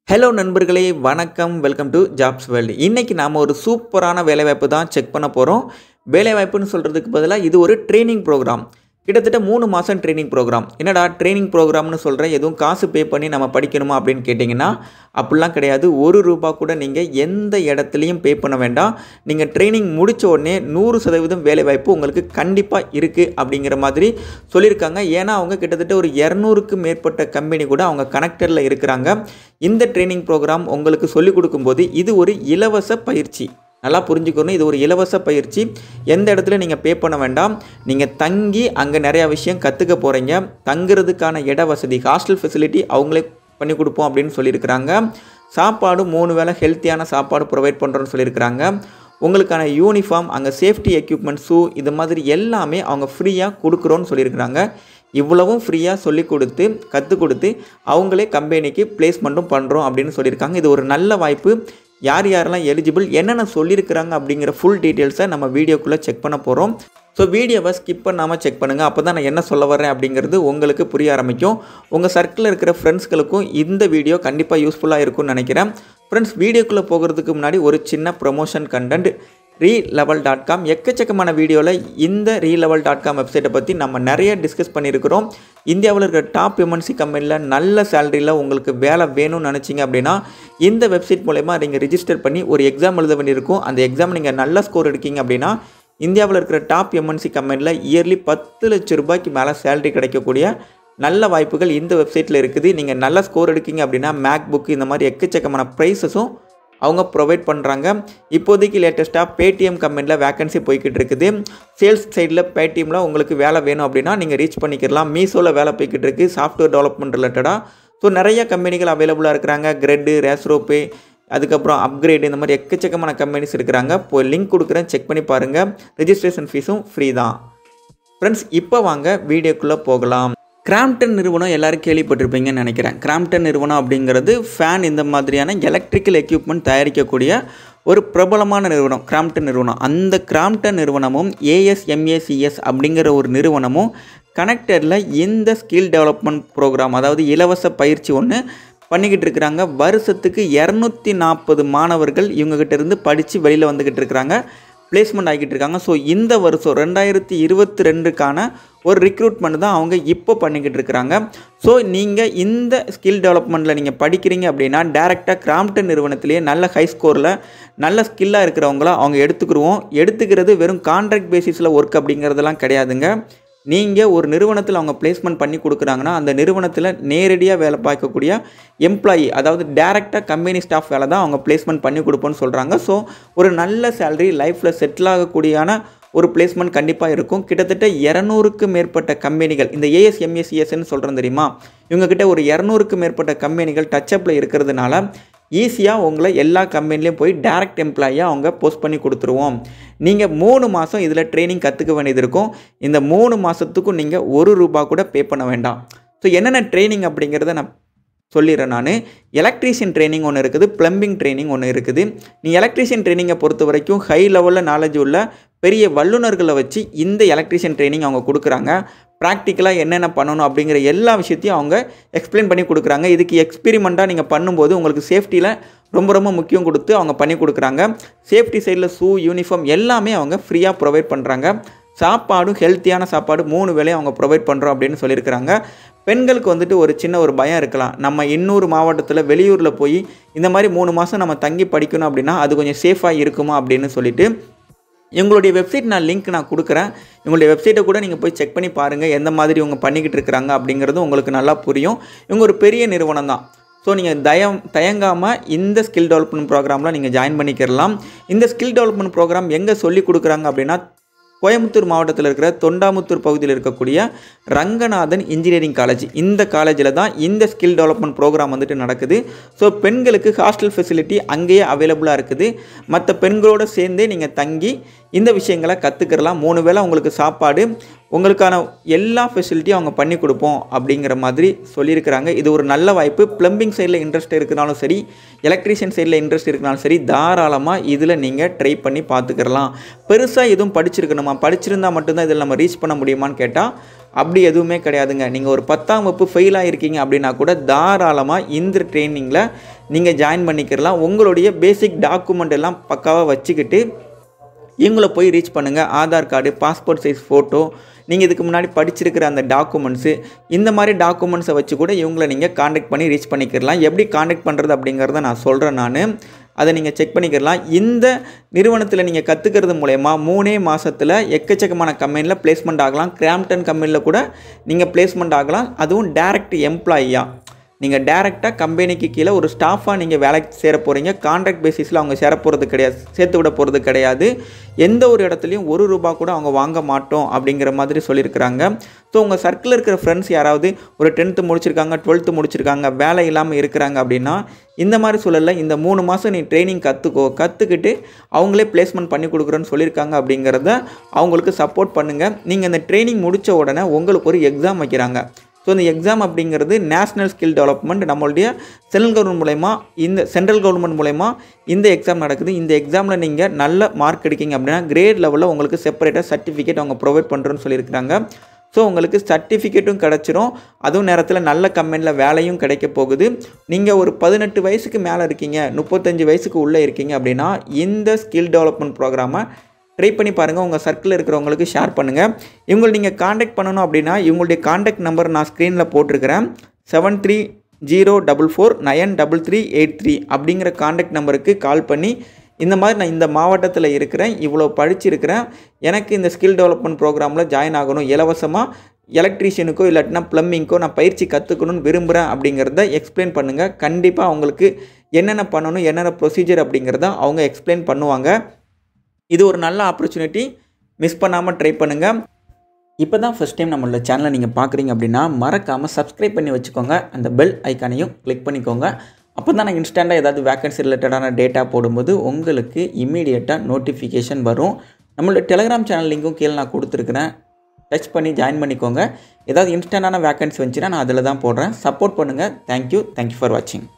hello நண்பர்களே வணக்கம் welcome to jobs world இன்றைக்கி நாம் ஒரு சூப்பரான வேலைவாய்ப்பு தான் செக் பண்ண போகிறோம் வேலைவாய்ப்புன்னு சொல்கிறதுக்கு பதிலாக இது ஒரு ட்ரைனிங் ப்ரோக்ராம் கிட்டத்தட்ட மூணு மாதம் ட்ரைனிங் ப்ரோக்ராம் என்னடா ட்ரைனிங் ப்ரோக்ராம்னு சொல்கிறேன் எதுவும் காசு பே பண்ணி நம்ம படிக்கணுமா அப்படின்னு கேட்டிங்கன்னா அப்படிலாம் கிடையாது ஒரு ரூபா கூட நீங்கள் எந்த இடத்துலையும் பே பண்ண வேண்டாம் நீங்கள் ட்ரைனிங் முடித்த உடனே நூறு சதவீதம் வேலைவாய்ப்பு உங்களுக்கு கண்டிப்பாக இருக்குது அப்படிங்கிற மாதிரி சொல்லியிருக்காங்க ஏன்னா அவங்க கிட்டத்தட்ட ஒரு இரநூறுக்கு மேற்பட்ட கம்பெனி கூட அவங்க கனெக்டரில் இருக்கிறாங்க இந்த ட்ரைனிங் ப்ரோக்ராம் உங்களுக்கு சொல்லிக் கொடுக்கும்போது இது ஒரு இலவச பயிற்சி நல்லா புரிஞ்சுக்கணும் இது ஒரு இலவச பயிற்சி எந்த இடத்துல நீங்கள் பே பண்ண வேண்டாம் நீங்கள் தங்கி அங்கே நிறையா விஷயம் கற்றுக்க போகிறீங்க தங்குறதுக்கான இட வசதி ஹாஸ்டல் ஃபெசிலிட்டி அவங்களே பண்ணி கொடுப்போம் அப்படின்னு சொல்லியிருக்கிறாங்க சாப்பாடு மூணு வேளை ஹெல்த்தியான சாப்பாடு ப்ரொவைட் பண்ணுறோன்னு சொல்லியிருக்கிறாங்க உங்களுக்கான யூனிஃபார்ம் அங்கே சேஃப்டி எக்யூப்மெண்ட் ஷூ இது மாதிரி எல்லாமே அவங்க ஃப்ரீயாக கொடுக்குறோன்னு சொல்லியிருக்கிறாங்க இவ்வளவும் ஃப்ரீயாக சொல்லி கொடுத்து கற்றுக் கொடுத்து அவங்களே கம்பெனிக்கு பிளேஸ்மெண்ட்டும் பண்ணுறோம் அப்படின்னு சொல்லியிருக்காங்க இது ஒரு நல்ல வாய்ப்பு யார் யாரெல்லாம் எலிஜிபிள் என்னென்ன சொல்லியிருக்கிறாங்க அப்படிங்கிற ஃபுல் டீட்டெயில்ஸை நம்ம வீடியோக்குள்ளே செக் பண்ண போகிறோம் ஸோ வீடியோவை ஸ்கிப் பண்ணாமல் செக் பண்ணுங்கள் அப்போ தான் நான் என்ன சொல்ல வரேன் அப்படிங்கிறது உங்களுக்கு புரிய ஆரம்பிக்கும் உங்கள் சர்க்கிளில் இருக்கிற ஃப்ரெண்ட்ஸ்களுக்கும் இந்த வீடியோ கண்டிப்பாக யூஸ்ஃபுல்லாக இருக்கும்னு நினைக்கிறேன் ஃப்ரெண்ட்ஸ் வீடியோக்குள்ளே போகிறதுக்கு முன்னாடி ஒரு சின்ன promotion content relevel dot com எக்கச்சக்கமான வீடியோவில் இந்த ரீ லெவல் டாட் காம் வெப்சைட்டை பற்றி நம்ம நிறைய டிஸ்கஸ் பண்ணியிருக்கிறோம் இந்தியாவில் இருக்கிற டாப் எம்என்சி கம்பெனியில் நல்ல சேலரியில் உங்களுக்கு வேலை வேணும்னு நினச்சிங்க அப்படின்னா இந்த வெப்சைட் மூலயமா நீங்கள் ரிஜிஸ்டர் பண்ணி ஒரு எக்ஸாம் எழுத வேண்டியிருக்கும் அந்த எக்ஸாம் நீங்கள் நல்ல ஸ்கோர் எடுக்கீங்க அப்படின்னா இந்தியாவில் இருக்கிற டாப் எம்என்சி கம்பெனியில் இயர்லி பத்து லட்ச ரூபாய்க்கு மேலே சேலரி கிடைக்கக்கூடிய நல்ல வாய்ப்புகள் இந்த வெப்சைட்டில் இருக்குது நீங்கள் நல்ல ஸ்கோர் எடுக்கீங்க அப்படின்னா மேக் புக் இந்த மாதிரி எக்கச்சக்கமான ப்ரைஸஸும் அவங்க ப்ரொவைட் பண்ணுறாங்க இப்போதைக்கு லேட்டஸ்ட்டாக பேடிஎம் கம்பெனியில் வேகன்சி போய்கிட்டு இருக்குது சேல்ஸ் சைடில் பேடிஎம்மில் உங்களுக்கு வேலை வேணும் அப்படின்னா நீங்கள் ரீச் பண்ணிக்கிறலாம் மீஷோவில் வேலை போய்கிட்டு இருக்குது சாஃப்ட்வேர் டெவலப்மெண்ட் ரிலேட்டடாக ஸோ நிறைய கம்பெனிகள் அவைலபிளாக இருக்கிறாங்க கிரெட்டு ரேஸ்ரோப்பே அதுக்கப்புறம் அப்கிரேட் இந்த மாதிரி எக்கச்சக்கமான கம்பெனிஸ் இருக்கிறாங்க இப்போ லிங்க் கொடுக்குறேன் செக் பண்ணி பாருங்கள் ரெஜிஸ்ட்ரேஷன் ஃபீஸும் ஃப்ரீ தான் ஃப்ரெண்ட்ஸ் இப்போ வாங்க வீடியோக்குள்ளே போகலாம் கிராம்டன் நிறுவனம் எல்லாரும் கேள்விப்பட்டிருப்பீங்கன்னு நினைக்கிறேன் கிராம்டன் நிறுவனம் அப்படிங்கிறது ஃபேன் இந்த மாதிரியான எலக்ட்ரிக்கல் எக்யூப்மெண்ட் தயாரிக்கக்கூடிய ஒரு பிரபலமான நிறுவனம் கிராம்டன் நிறுவனம் அந்த கிராம்டன் நிறுவனமும் ஏஎஸ்எம்ஏசிஎஸ் அப்படிங்கிற ஒரு நிறுவனமும் கனெக்டரில் இந்த ஸ்கில் டெவலப்மெண்ட் ப்ரோக்ராம் அதாவது இலவச பயிற்சி ஒன்று பண்ணிக்கிட்டு இருக்கிறாங்க வருஷத்துக்கு இரநூத்தி நாற்பது மாணவர்கள் இவங்ககிட்ட இருந்து படித்து வெளியில் வந்துக்கிட்டு இருக்கிறாங்க பிளேஸ்மெண்ட் ஆகிட்டு இருக்காங்க ஸோ இந்த வருஷம் ரெண்டாயிரத்தி இருபத்தி ரெண்டுக்கான ஒரு ரிக்ரூட்மெண்ட் தான் அவங்க இப்போ பண்ணிக்கிட்டு இருக்கிறாங்க ஸோ நீங்கள் இந்த ஸ்கில் டெவலப்மெண்ட்டில் நீங்கள் படிக்கிறீங்க அப்படின்னா டேரெக்டாக கிராம்டன் நிறுவனத்திலேயே நல்ல ஹை ஸ்கோரில் நல்ல ஸ்கில்லாக இருக்கிறவங்கள அவங்க எடுத்துக்கிடுவோம் எடுத்துக்கிறது வெறும் கான்ட்ராக்ட் பேசிஸில் ஒர்க் அப்படிங்கிறதெல்லாம் கிடையாதுங்க நீங்கள் ஒரு நிறுவனத்தில் அவங்க பிளேஸ்மெண்ட் பண்ணி கொடுக்குறாங்கன்னா அந்த நிறுவனத்தில் நேரடியாக வேலை பார்க்கக்கூடிய எம்ப்ளாயி அதாவது டேரெக்டாக கம்பெனி ஸ்டாஃப் வேலை தான் அவங்க பிளேஸ்மெண்ட் பண்ணி கொடுப்போன்னு சொல்கிறாங்க ஸோ ஒரு நல்ல சேலரி லைஃப்பில் செட்டில் ஆகக்கூடியான ஒரு பிளேஸ்மெண்ட் கண்டிப்பாக இருக்கும் கிட்டத்தட்ட இரநூறுக்கு மேற்பட்ட கம்பெனிகள் இந்த ஏஎஸ்எம்எஸ்சிஎஸ்ன்னு சொல்கிறோம் தெரியுமா இவங்கக்கிட்ட ஒரு இரநூறுக்கு மேற்பட்ட கம்பெனிகள் டச்சப்பில் இருக்கிறதுனால ஈஸியாக உங்களை எல்லா கம்பெனிலையும் போய் டேரக்ட் எம்ப்ளாயியாக அவங்க போஸ்ட் பண்ணி கொடுத்துருவோம் நீங்கள் மூணு மாதம் இதில் ட்ரைனிங் கற்றுக்க வேண்டியது இருக்கும் இந்த மூணு மாதத்துக்கும் நீங்கள் ஒரு ரூபா கூட பே பண்ண வேண்டாம் ஸோ என்னென்ன ட்ரைனிங் அப்படிங்கிறத நான் சொல்லிடுறேன் நான் எலக்ட்ரீஷியன் ட்ரைனிங் ஒன்று இருக்குது ப்ளம்பிங் ட்ரைனிங் ஒன்று இருக்குது நீ எலக்ட்ரீஷியன் ட்ரைனிங்கை பொறுத்த வரைக்கும் ஹை லெவலில் நாலேஜ் உள்ள பெரிய வல்லுநர்களை வச்சு இந்த எலக்ட்ரீஷியன் ட்ரைனிங் அவங்க கொடுக்குறாங்க ப்ராக்டிக்கலாக என்னென்ன பண்ணணும் அப்படிங்கிற எல்லா விஷயத்தையும் அவங்க எக்ஸ்பிளைன் பண்ணி கொடுக்குறாங்க இதுக்கு எக்ஸ்பெரிமெண்ட்டாக நீங்கள் பண்ணும்போது உங்களுக்கு சேஃப்டியில் ரொம்ப ரொம்ப முக்கியம் கொடுத்து அவங்க பண்ணி கொடுக்குறாங்க சேஃப்டி சைடில் ஷூ யூனிஃபார்ம் எல்லாமே அவங்க ஃப்ரீயாக ப்ரொவைட் பண்ணுறாங்க சாப்பாடும் ஹெல்த்தியான சாப்பாடு மூணு வேலையும் அவங்க ப்ரொவைட் பண்ணுறோம் அப்படின்னு சொல்லியிருக்கிறாங்க பெண்களுக்கு வந்துட்டு ஒரு சின்ன ஒரு பயம் இருக்கலாம் நம்ம இன்னொரு மாவட்டத்தில் வெளியூரில் போய் இந்த மாதிரி மூணு மாதம் நம்ம தங்கி படிக்கணும் அப்படின்னா அது கொஞ்சம் சேஃபாக இருக்குமா அப்படின்னு சொல்லிட்டு எங்களுடைய வெப்சைட் நான் லிங்க் நான் கொடுக்குறேன் எங்களுடைய வெப்சைட்டை கூட நீங்கள் போய் செக் பண்ணி பாருங்கள் எந்த மாதிரி இவங்க பண்ணிக்கிட்டு இருக்கிறாங்க அப்படிங்கிறது உங்களுக்கு நல்லா புரியும் இவங்க ஒரு பெரிய நிறுவனம் தான் ஸோ நீங்கள் தயம் தயங்காமல் இந்த ஸ்கில் டெவலப்மெண்ட் ப்ரோக்ராமில் நீங்கள் ஜாயின் பண்ணிக்கிறலாம் இந்த ஸ்கில் டெவலப்மெண்ட் ப்ரோக்ராம் எங்கே சொல்லி கொடுக்குறாங்க அப்படின்னா கோயம்புத்தூர் மாவட்டத்தில் இருக்கிற தொண்டாமுத்தூர் பகுதியில் இருக்கக்கூடிய ரங்கநாதன் இன்ஜினியரிங் காலேஜ் இந்த காலேஜில் தான் இந்த ஸ்கில் டெவலப்மெண்ட் ப்ரோக்ராம் வந்துட்டு நடக்குது ஸோ பெண்களுக்கு ஹாஸ்டல் ஃபெசிலிட்டி அங்கேயே அவைலபிளாக இருக்குது மற்ற பெண்களோடு சேர்ந்தே நீங்கள் தங்கி இந்த விஷயங்களை கற்றுக்கிறலாம் மூணு வேளை உங்களுக்கு சாப்பாடு உங்களுக்கான எல்லா ஃபெசிலிட்டியும் அவங்க பண்ணி கொடுப்போம் அப்படிங்கிற மாதிரி சொல்லியிருக்கிறாங்க இது ஒரு நல்ல வாய்ப்பு ப்ளம்பிங் சைடில் இன்ட்ரெஸ்ட் இருக்குனாலும் சரி எலக்ட்ரீஷியன் சைடில் இன்ட்ரெஸ்ட் இருக்குனாலும் சரி தாராளமாக இதில் நீங்கள் ட்ரை பண்ணி பார்த்துக்கிறலாம் பெருசாக எதுவும் படிச்சிருக்கணுமா படிச்சிருந்தா மட்டும்தான் இதில் நம்ம ரீச் பண்ண முடியுமான்னு கேட்டால் அப்படி எதுவுமே கிடையாதுங்க நீங்கள் ஒரு பத்தாம் வகுப்பு ஃபெயில் ஆகிருக்கீங்க அப்படின்னா கூட தாராளமாக இந்த ட்ரைனிங்கில் நீங்கள் ஜாயின் பண்ணிக்கிறலாம் உங்களுடைய பேசிக் டாக்குமெண்ட் எல்லாம் பக்காவாக வச்சுக்கிட்டு இவங்கள போய் ரீச் பண்ணுங்கள் Aadhaar card passport size photo நீங்கள் இதுக்கு முன்னாடி படிச்சிருக்கிற அந்த டாக்குமெண்ட்ஸு இந்த மாதிரி டாக்குமெண்ட்ஸை வச்சு கூட இவங்கள நீங்கள் காண்டாக்ட் பண்ணி ரீச் பண்ணிக்கிறலாம் எப்படி காண்டாக்ட் பண்ணுறது அப்படிங்கிறத நான் சொல்கிறேன் நான் அதை நீங்கள் செக் பண்ணிக்கிறலாம் இந்த நிறுவனத்தில் நீங்கள் கற்றுக்கிறது மூலயமா மூணே மாதத்தில் எக்கச்சக்கமான கம்பெனியில் பிளேஸ்மெண்ட் ஆகலாம் கிராம்டன் கம்பெனியில் கூட நீங்கள் பிளேஸ்மெண்ட் ஆகலாம் அதுவும் டேரக்ட் எம்ப்ளாயியாக நீங்கள் டேரெக்டாக கம்பெனிக்கு கீழே ஒரு ஸ்டாஃபாக நீங்கள் வேலைக்கு சேர போகிறீங்க கான்ட்ராக்ட் பேசிஸில் அவங்க சேர போகிறது கிடையாது சேர்த்து விட போகிறது கிடையாது எந்த ஒரு இடத்துலையும் ஒரு ரூபா கூட அவங்க வாங்க மாட்டோம் அப்படிங்கிற மாதிரி சொல்லியிருக்கிறாங்க ஸோ உங்கள் சர்க்கிளில் இருக்கிற ஃப்ரெண்ட்ஸ் யாராவது ஒரு டென்த்து முடிச்சிருக்காங்க டுவெல்த்து முடிச்சிருக்காங்க வேலை இல்லாமல் இருக்கிறாங்க அப்படின்னா இந்த மாதிரி சூழலில் இந்த மூணு மாதம் நீ ட்ரைனிங் கற்றுக்கோ கற்றுக்கிட்டு அவங்களே பிளேஸ்மெண்ட் பண்ணி கொடுக்குறேன்னு சொல்லியிருக்காங்க அப்படிங்கிறத அவங்களுக்கு சப்போர்ட் பண்ணுங்கள் நீங்கள் இந்த ட்ரைனிங் முடித்த உடனே உங்களுக்கு ஒரு எக்ஸாம் வைக்கிறாங்க ஸோ இந்த எக்ஸாம் அப்படிங்கிறது நேஷ்னல் ஸ்கில் டெவலப்மெண்ட் நம்மளுடைய சென்ட்ரல் கவர்மெண்ட் மூலயமா இந்த சென்ட்ரல் கவர்மெண்ட் மூலயமா இந்த எக்ஸாம் நடக்குது இந்த எக்ஸாமில் நீங்கள் நல்ல மார்க் எடுக்கீங்க அப்படின்னா கிரேட் லெவலில் உங்களுக்கு செப்பரேட்டாக சர்டிஃபிகேட் அவங்க ப்ரொவைட் பண்ணுறோன்னு சொல்லியிருக்கிறாங்க ஸோ உங்களுக்கு சர்டிஃபிகேட்டும் கிடச்சிரும் அதுவும் நேரத்தில் நல்ல கம்பெனியில் வேலையும் கிடைக்க போகுது நீங்கள் ஒரு பதினெட்டு வயசுக்கு மேலே இருக்கீங்க முப்பத்தஞ்சு வயசுக்கு உள்ளே இருக்கீங்க அப்படின்னா இந்த ஸ்கில் டெவலப்மெண்ட் ப்ரோக்ராமை ட்ரை பண்ணி பாருங்கள் உங்கள் சர்க்கிளில் இருக்கிறவங்களுக்கு ஷேர் பண்ணுங்கள் இவங்களை நீங்கள் காண்டாக்ட் பண்ணணும் அப்படின்னா இவங்களுடைய காண்டாக்ட் நம்பர் நான் ஸ்க்ரீனில் போட்டிருக்கிறேன் seven three zero double four nine double three eight three அப்படிங்கிற காண்டாக்ட் நம்பருக்கு கால் பண்ணி இந்த மாதிரி நான் இந்த மாவட்டத்தில் இருக்கிறேன் இவ்வளோ படிச்சிருக்கிறேன் எனக்கு இந்த ஸ்கில் டெவலப்மெண்ட் ப்ரோக்ராமில் ஜாயின் ஆகணும் இலவசமாக எலக்ட்ரீஷியனுக்கோ இல்லாட்டினா ப்ளம்பிங்க்கோ நான் பயிற்சி கற்றுக்கணும்னு விரும்புகிறேன் அப்படிங்கிறத எக்ஸ்பிளைன் பண்ணுங்கள் கண்டிப்பாக அவங்களுக்கு என்னென்ன பண்ணணும் என்னென்ன ப்ரொசீஜர் அப்படிங்கிறத அவங்க எக்ஸ்பிளைன் பண்ணுவாங்க இது ஒரு நல்ல ஆப்பர்ச்சுனிட்டி மிஸ் பண்ணாமல் ட்ரை பண்ணுங்கள் இப்போ தான் ஃபஸ்ட் டைம் நம்மளோட சேனலை நீங்கள் பார்க்குறீங்க அப்படின்னா மறக்காமல் சப்ஸ்கிரைப் பண்ணி வச்சுக்கோங்க அந்த பெல் ஐக்கானையும் கிளிக் பண்ணிக்கோங்க அப்போ தான் நான் இன்ஸ்டண்ட்டாக ஏதாவது வேக்கன்சி ரிலேட்டடான டேட்டா போடும்போது உங்களுக்கு இம்மீடியட்டாக நோட்டிஃபிகேஷன் வரும் நம்மளோட டெலிகிராம் சேனல் லிங்க்கும் கீழே நான் கொடுத்துருக்குறேன் டச் பண்ணி ஜாயின் பண்ணிக்கோங்க ஏதாவது இன்ஸ்டண்ட்டான வேக்கன்சி வந்துச்சுன்னா நான் அதில் தான் போடுறேன் சப்போர்ட் பண்ணுங்கள் தேங்க்யூ தேங்க்யூ ஃபார் வாட்சிங்